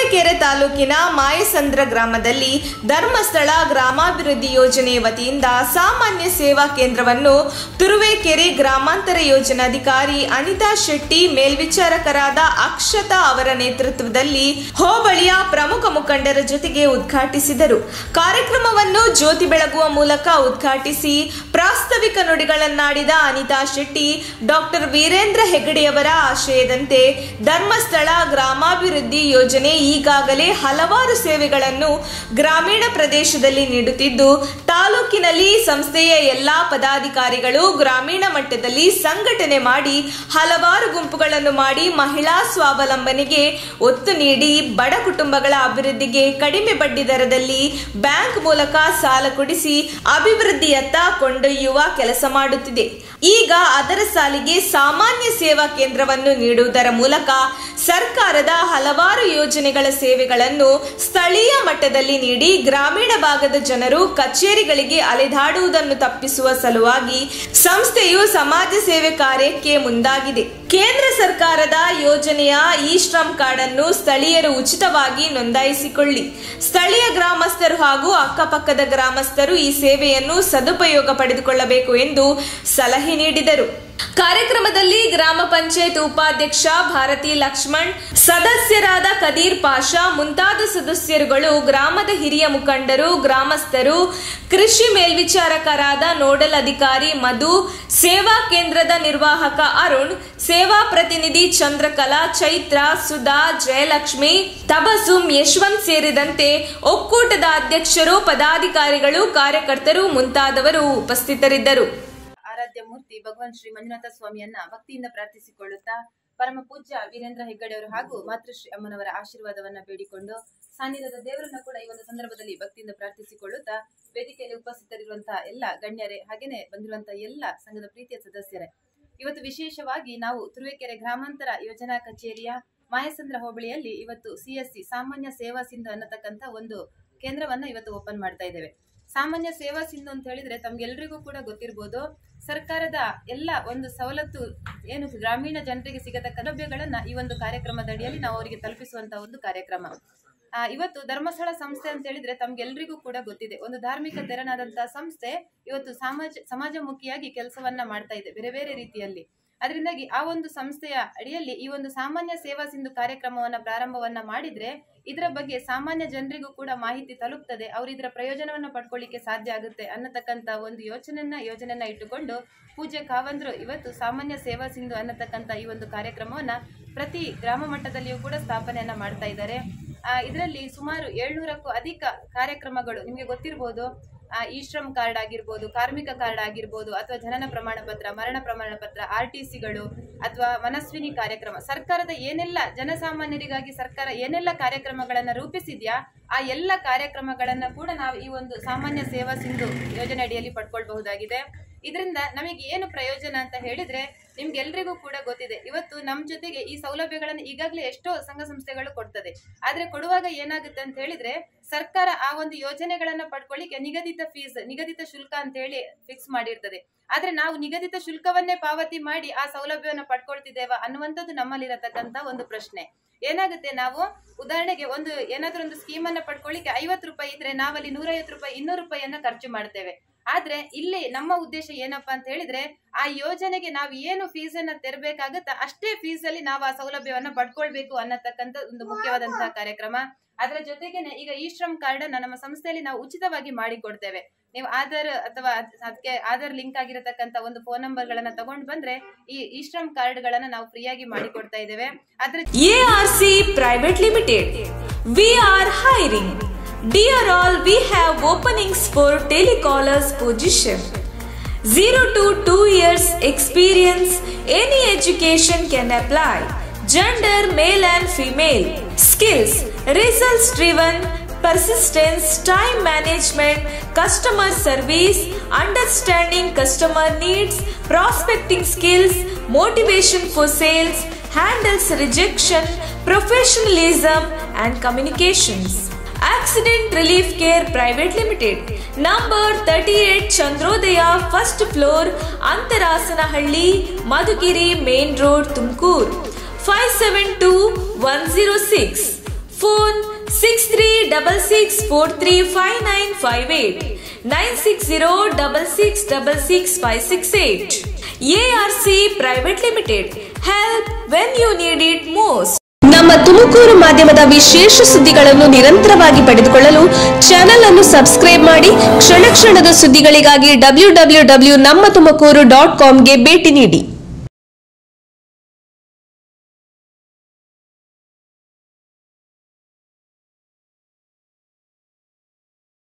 ತುರುವೇಕೆರೆ ತಾಲೂಕಿನ ಮಾಯಸಂದ್ರ ಗ್ರಾಮದಲ್ಲಿ ಧರ್ಮಸ್ಥಳ ಗ್ರಾಮಾಭಿವೃದ್ಧಿ ಯೋಜನೆ ವತಿಯಿಂದ ಸಾಮಾನ್ಯ ಸೇವಾ ಕೇಂದ್ರವನ್ನು ತುರುವೇಕೆರೆ ಗ್ರಾಮಾಂತರ ಯೋಜನಾಧಿಕಾರಿ ಅನಿತಾ ಶೆಟ್ಟಿ ಮೇಲ್ವಿಚಾರಕರಾದ ಅಕ್ಷತಾ ಅವರ ನೇತೃತ್ವದಲ್ಲಿ ಹೋಬಳಿಯ ಪ್ರಮುಖ ಮುಖಂಡರ ಜೊತೆಗೆ ಉದ್ಘಾಟಿಸಿದರು ಕಾರ್ಯಕ್ರಮವನ್ನು ಜ್ಯೋತಿ ಬೆಳಗುವ ಮೂಲಕ ಉದ್ಘಾಟಿಸಿ ಪ್ರಾಸ್ತಾವಿಕ ನುಡಿಗಳನ್ನಾಡಿದ ಅನಿತಾ ಶೆಟ್ಟಿ ಡಾಕ್ಟರ್ ವೀರೇಂದ್ರ ಹೆಗಡೆಯವರ ಆಶಯದಂತೆ ಧರ್ಮಸ್ಥಳ ಗ್ರಾಮಾಭಿವೃದ್ಧಿ ಯೋಜನೆ ಈಗಾಗಲೇ ಹಲವಾರು ಸೇವೆಗಳನ್ನು ಗ್ರಾಮೀಣ ಪ್ರದೇಶದಲ್ಲಿ ನೀಡುತ್ತಿದ್ದು ತಾಲೂಕಿನಲ್ಲಿ ಸಂಸ್ಥೆಯ ಎಲ್ಲಾ ಪದಾಧಿಕಾರಿಗಳು ಗ್ರಾಮೀಣ ಮಟ್ಟದಲ್ಲಿ ಸಂಘಟನೆ ಮಾಡಿ ಹಲವಾರು ಗುಂಪುಗಳನ್ನು ಮಾಡಿ ಮಹಿಳಾ ಸ್ವಾವಲಂಬನೆಗೆ ಒತ್ತು ನೀಡಿ ಬಡ ಕುಟುಂಬಗಳ ಅಭಿವೃದ್ಧಿಗೆ ಕಡಿಮೆ ಬಡ್ಡಿ ದರದಲ್ಲಿ ಬ್ಯಾಂಕ್ ಮೂಲಕ ಸಾಲ ಕೊಡಿಸಿ ಅಭಿವೃದ್ಧಿಯತ್ತ ಕೊಂಡೊಯ್ಯುವ ಕೆಲಸ ಮಾಡುತ್ತಿದೆ ಈಗ ಅದರ ಸಾಲಿಗೆ ಸಾಮಾನ್ಯ ಸೇವಾ ಕೇಂದ್ರವನ್ನು ನೀಡುವುದರ ಮೂಲಕ ಸರ್ಕಾರದ ಹಲವಾರು ಯೋಜನೆಗಳ ಸೇವೆಗಳನ್ನು ಸ್ಥಳೀಯ ಮಟ್ಟದಲ್ಲಿ ನೀಡಿ ಗ್ರಾಮೀಣ ಭಾಗದ ಜನರು ಕಚೇರಿಗಳಿಗೆ ಅಲೆದಾಡುವುದನ್ನು ತಪ್ಪಿಸುವ ಸಲುವಾಗಿ ಸಂಸ್ಥೆಯು ಸಮಾಜ ಸೇವೆ ಕಾರ್ಯಕ್ಕೆ ಮುಂದಾಗಿದೆ ಕೇಂದ್ರ ಸರ್ಕಾರದ ಯೋಜನೆಯ ಇ ಶ್ರಮ್ ಕಾರ್ಡ್ ಅನ್ನು ಸ್ಥಳೀಯರು ಉಚಿತವಾಗಿ ನೋಂದಾಯಿಸಿಕೊಳ್ಳಿ ಸ್ಥಳೀಯ ಗ್ರಾಮಸ್ಥರು ಹಾಗೂ ಅಕ್ಕಪಕ್ಕದ ಗ್ರಾಮಸ್ಥರು ಈ ಸೇವೆಯನ್ನು ಸದುಪಯೋಗ ಪಡೆದುಕೊಳ್ಳಬೇಕು ಎಂದು ಸಲಹೆ ನೀಡಿದರು ಕಾರ್ಯಕ್ರಮದಲ್ಲಿ ಗ್ರಾಮ ಪಂಚಾಯತ್ ಉಪಾಧ್ಯಕ್ಷ ಭಾರತಿ ಲಕ್ಷ್ಮಣ್ ಸದಸ್ಯರಾದ ಕದೀರ್ ಪಾಷಾ ಮುಂತಾದ ಸದಸ್ಯರುಗಳು ಗ್ರಾಮದ ಹಿರಿಯ ಮುಖಂಡರು ಗ್ರಾಮಸ್ಥರು ಕೃಷಿ ಮೇಲ್ವಿಚಾರಕರಾದ ನೋಡಲ್ ಅಧಿಕಾರಿ ಮಧು ಸೇವಾ ಕೇಂದ್ರದ ನಿರ್ವಾಹಕ ಅರುಣ್ ಸೇವಾ ಪ್ರತಿನಿಧಿ ಚಂದ್ರಕಲಾ ಚೈತ್ರ ಸುಧಾ ಜಯಲಕ್ಷ್ಮಿ ತಬಸುಂ ಯಶವಂತ್ ಸೇರಿದಂತೆ ಒಕ್ಕೂಟದ ಅಧ್ಯಕ್ಷರು ಪದಾಧಿಕಾರಿಗಳು ಕಾರ್ಯಕರ್ತರು ಮುಂತಾದವರು ಉಪಸ್ಥಿತರಿದ್ದರು ಆರಾಧ್ಯ ಮೂರ್ತಿ ಭಗವಾನ್ ಶ್ರೀ ಮಂಜುನಾಥ ಸ್ವಾಮಿಯನ್ನ ಭಕ್ತಿಯಿಂದ ಪ್ರಾರ್ಥಿಸಿಕೊಳ್ಳುತ್ತಾ ಪರಮ ಪೂಜ್ಯ ವೀರೇಂದ್ರ ಹೆಗ್ಗಡೆಯವರು ಹಾಗೂ ಮಾತೃಶ್ರೀ ಅಮ್ಮನವರ ಆಶೀರ್ವಾದವನ್ನ ಬೇಡಿಕೊಂಡು ಸಾನ್ನಿಧ್ಯದ ದೇವರನ್ನ ಕೂಡ ಈ ಒಂದು ಸಂದರ್ಭದಲ್ಲಿ ಭಕ್ತಿಯಿಂದ ಪ್ರಾರ್ಥಿಸಿಕೊಳ್ಳುತ್ತಾ ವೇದಿಕೆಯಲ್ಲಿ ಉಪಸ್ಥಿತರಿರುವಂತಹ ಎಲ್ಲ ಗಣ್ಯರೇ ಹಾಗೇನೆ ಬಂದಿರುವಂತಹ ಎಲ್ಲ ಸಂಘದ ಪ್ರೀತಿಯ ಸದಸ್ಯರೇ ಇವತ್ತು ವಿಶೇಷವಾಗಿ ನಾವು ತುರುವೇಕೆರೆ ಗ್ರಾಮಾಂತರ ಯೋಜನಾ ಕಚೇರಿಯ ಮಾಯಸಂದ್ರ ಹೋಬಳಿಯಲ್ಲಿ ಇವತ್ತು ಸಿಎಸ್ಸಿ ಸಾಮಾನ್ಯ ಸೇವಾ ಸಿಂಧು ಅನ್ನತಕ್ಕಂಥ ಒಂದು ಕೇಂದ್ರವನ್ನ ಇವತ್ತು ಓಪನ್ ಮಾಡ್ತಾ ಇದ್ದೇವೆ ಸಾಮಾನ್ಯ ಸೇವಾ ಸಿಂಧು ಅಂತ ಹೇಳಿದ್ರೆ ತಮ್ಗೆಲ್ರಿಗೂ ಕೂಡ ಗೊತ್ತಿರ್ಬೋದು ಸರ್ಕಾರದ ಎಲ್ಲ ಒಂದು ಸವಲತ್ತು ಏನು ಗ್ರಾಮೀಣ ಜನರಿಗೆ ಸಿಗತಕ್ಕ ಸೌಲಭ್ಯಗಳನ್ನ ಈ ಒಂದು ಕಾರ್ಯಕ್ರಮದ ಅಡಿಯಲ್ಲಿ ನಾವು ಅವರಿಗೆ ತಲುಪಿಸುವಂತ ಒಂದು ಕಾರ್ಯಕ್ರಮ ಆ, ಇವತ್ತು ಧರ್ಮಸ್ಥಳ ಸಂಸ್ಥೆ ಅಂತ ಹೇಳಿದ್ರೆ ತಮ್ಗೆಲ್ರಿಗೂ ಕೂಡ ಗೊತ್ತಿದೆ ಒಂದು ಧಾರ್ಮಿಕ ತೆರನಾದಂತಹ ಸಂಸ್ಥೆ ಇವತ್ತು ಸಮಾಜ ಸಮಾಜಮುಖಿಯಾಗಿ ಕೆಲಸವನ್ನ ಮಾಡ್ತಾ ಇದೆ ಬೇರೆ ಬೇರೆ ರೀತಿಯಲ್ಲಿ ಅದರಿಂದಾಗಿ ಆ ಒಂದು ಸಂಸ್ಥೆಯ ಅಡಿಯಲ್ಲಿ ಈ ಒಂದು ಸಾಮಾನ್ಯ ಸೇವಾ ಸಿಂಧು ಕಾರ್ಯಕ್ರಮವನ್ನ ಪ್ರಾರಂಭವನ್ನ ಮಾಡಿದ್ರೆ ಇದರ ಬಗ್ಗೆ ಸಾಮಾನ್ಯ ಜನರಿಗೂ ಕೂಡ ಮಾಹಿತಿ ತಲುಪ್ತದೆ ಅವ್ರು ಇದರ ಪ್ರಯೋಜನವನ್ನ ಪಡ್ಕೊಳ್ಳಿಕ್ಕೆ ಸಾಧ್ಯ ಆಗುತ್ತೆ ಅನ್ನತಕ್ಕಂತ ಒಂದು ಯೋಚನೆಯನ್ನ ಯೋಜನೆಯನ್ನ ಇಟ್ಟುಕೊಂಡು ಪೂಜ್ಯ ಕಾವಂದ್ರು ಇವತ್ತು ಸಾಮಾನ್ಯ ಸೇವಾ ಸಿಂಧು ಅನ್ನತಕ್ಕಂತ ಈ ಒಂದು ಕಾರ್ಯಕ್ರಮವನ್ನ ಪ್ರತಿ ಗ್ರಾಮ ಮಟ್ಟದಲ್ಲಿಯೂ ಕೂಡ ಸ್ಥಾಪನೆಯನ್ನ ಮಾಡ್ತಾ ಇದ್ದಾರೆ ಇದರಲ್ಲಿ ಸುಮಾರು ಏಳ್ನೂರಕ್ಕೂ ಅಧಿಕ ಕಾರ್ಯಕ್ರಮಗಳು ನಿಮಗೆ ಗೊತ್ತಿರ್ಬೋದು ಆ, ಇ ಶ್ರಮ್ ಕಾರ್ಡ್ ಆಗಿರ್ಬೋದು ಕಾರ್ಮಿಕ ಕಾರ್ಡ್ ಆಗಿರ್ಬೋದು ಅಥವಾ ಜನನ ಪ್ರಮಾಣ ಪತ್ರ ಮರಣ ಪ್ರಮಾಣ ಪತ್ರ ಆರ್ ಟಿ ಸಿಗಳು ಅಥವಾ ಮನಸ್ವಿನಿ ಕಾರ್ಯಕ್ರಮ ಸರ್ಕಾರದ ಏನೆಲ್ಲ ಜನಸಾಮಾನ್ಯರಿಗಾಗಿ ಸರ್ಕಾರ ಏನೆಲ್ಲ ಕಾರ್ಯಕ್ರಮಗಳನ್ನ ರೂಪಿಸಿದ್ಯಾ ಆ ಎಲ್ಲ ಕಾರ್ಯಕ್ರಮಗಳನ್ನ ಕೂಡ ನಾವು ಈ ಒಂದು ಸಾಮಾನ್ಯ ಸೇವಾ ಸಿಂಧು ಯೋಜನೆ ಅಡಿಯಲ್ಲಿ ಪಡ್ಕೊಳ್ಬಹುದಾಗಿದೆ ಇದರಿಂದ ನಮಗೆ ಏನು ಪ್ರಯೋಜನ ಅಂತ ಹೇಳಿದ್ರೆ ನಿಮ್ಗೆಲ್ರಿಗೂ ಕೂಡ ಗೊತ್ತಿದೆ ಇವತ್ತು ನಮ್ಮ ಜೊತೆಗೆ ಈ ಸೌಲಭ್ಯಗಳನ್ನು ಈಗಾಗಲೇ ಎಷ್ಟೋ ಸಂಘ ಸಂಸ್ಥೆಗಳು ಕೊಡ್ತದೆ ಆದ್ರೆ ಕೊಡುವಾಗ ಏನಾಗುತ್ತೆ ಅಂತ ಹೇಳಿದ್ರೆ ಸರ್ಕಾರ ಆ ಒಂದು ಯೋಜನೆಗಳನ್ನ ಪಡ್ಕೊಳ್ಳಿಕ್ಕೆ ನಿಗದಿತ ಫೀಸ್ ನಿಗದಿತ ಶುಲ್ಕ ಅಂತ ಹೇಳಿ ಫಿಕ್ಸ್ ಮಾಡಿರ್ತದೆ ಆದ್ರೆ ನಾವು ನಿಗದಿತ ಶುಲ್ಕವನ್ನೇ ಪಾವತಿ ಮಾಡಿ ಆ ಸೌಲಭ್ಯವನ್ನು ಪಡ್ಕೊಳ್ತಿದ್ದೇವ ಅನ್ನುವಂಥದ್ದು ನಮ್ಮಲ್ಲಿರತಕ್ಕಂತ ಒಂದು ಪ್ರಶ್ನೆ ಏನಾಗುತ್ತೆ ನಾವು ಉದಾಹರಣೆಗೆ ಒಂದು ಏನಾದ್ರೂ ಒಂದು ಸ್ಕೀಮ್ ಅನ್ನ ಪಡ್ಕೊಳ್ಳಿಕ್ಕೆ ಐವತ್ತು ರೂಪಾಯಿ ಇದ್ರೆ ನಾವಲ್ಲಿ ನೂರೈವತ್ತು ರೂಪಾಯಿ ಇನ್ನೂರು ರೂಪಾಯಿಯನ್ನ ಖರ್ಚು ಮಾಡ್ತೇವೆ ಆದ್ರೆ ಇಲ್ಲಿ ನಮ್ಮ ಉದ್ದೇಶ ಏನಪ್ಪಾ ಅಂತ ಹೇಳಿದ್ರೆ ಆ ಯೋಜನೆಗೆ ನಾವು ಏನು ಫೀಸ್ ಅನ್ನ ತೆರಬೇಕಾಗತ್ತ ಅಷ್ಟೇ ಫೀಸ್ ಅಲ್ಲಿ ನಾವು ಆ ಸೌಲಭ್ಯವನ್ನ ಪಡ್ಕೊಳ್ಬೇಕು ಅನ್ನತಕ್ಕಂತ ಒಂದು ಮುಖ್ಯವಾದಂತಹ ಕಾರ್ಯಕ್ರಮ ಅದರ ಜೊತೆಗೇನೆ ಈಗ ಈ ಶ್ರಮ್ ಕಾರ್ಡ್ ಅನ್ನ ನಮ್ಮ ಸಂಸ್ಥೆಯಲ್ಲಿ ನಾವು ಉಚಿತವಾಗಿ ಮಾಡಿಕೊಡ್ತೇವೆ ನೀವು ಆಧಾರ್ ಅಥವಾ ಅದ್- ಅದಕ್ಕೆ ಆಧಾರ್ ಲಿಂಕ್ ಆಗಿರತಕ್ಕಂತ ಒಂದು ಫೋನ್ ನಂಬರ್ ಗಳನ್ನ ತಗೊಂಡ್ ಬಂದ್ರೆ ಈ ಈ ಶ್ರಮ್ ಕಾರ್ಡ್ ಗಳನ್ನ ನಾವು ಫ್ರೀಯಾಗಿ ಮಾಡಿಕೊಡ್ತಾ ಇದ್ದೇವೆ ಅದ್ರ ARC Private Limited. We are hiring. Dear all, we have openings for telecallers position. 0 to 2 years experience, any education can apply. Gender male and female. Skills results driven, persistence, time management, customer service, understanding customer needs, prospecting skills, motivation for sales, handles rejection, professionalism, and communications. Accident Relief Care Private Limited, number 38 Chandrodaya, first floor, Antarasanahಳ್ಳಿ Madhugiri Main Road, Tumkur, 572106. Phone double six four three five nine five eight nine six zero double six double six five six eight ARC private limited help when you need it most ನಮ್ಮ ತುಮಕೂರು ಮಾಧ್ಯಮದ ವಿಶೇಷ ಸುದ್ದಿಗಳನ್ನು ನಿರಂತರವಾಗಿ ಪಡೆದುಕೊಳ್ಳಲು channel ಅನ್ನು subscribe ಮಾಡಿ ಕ್ಷಣ ಕ್ಷಣದ ಸುದ್ದಿಗಳಿಗಾಗಿ ಡಬ್ಲ್ಯೂ ಡಬ್ಲ್ಯೂ ಡಬ್ಲ್ಯೂ ನಮ್ಮ ತುಮಕೂರು ಡಾಟ್ ಕಾಮ್ಗೆ ಭೇಟಿ ನೀಡಿ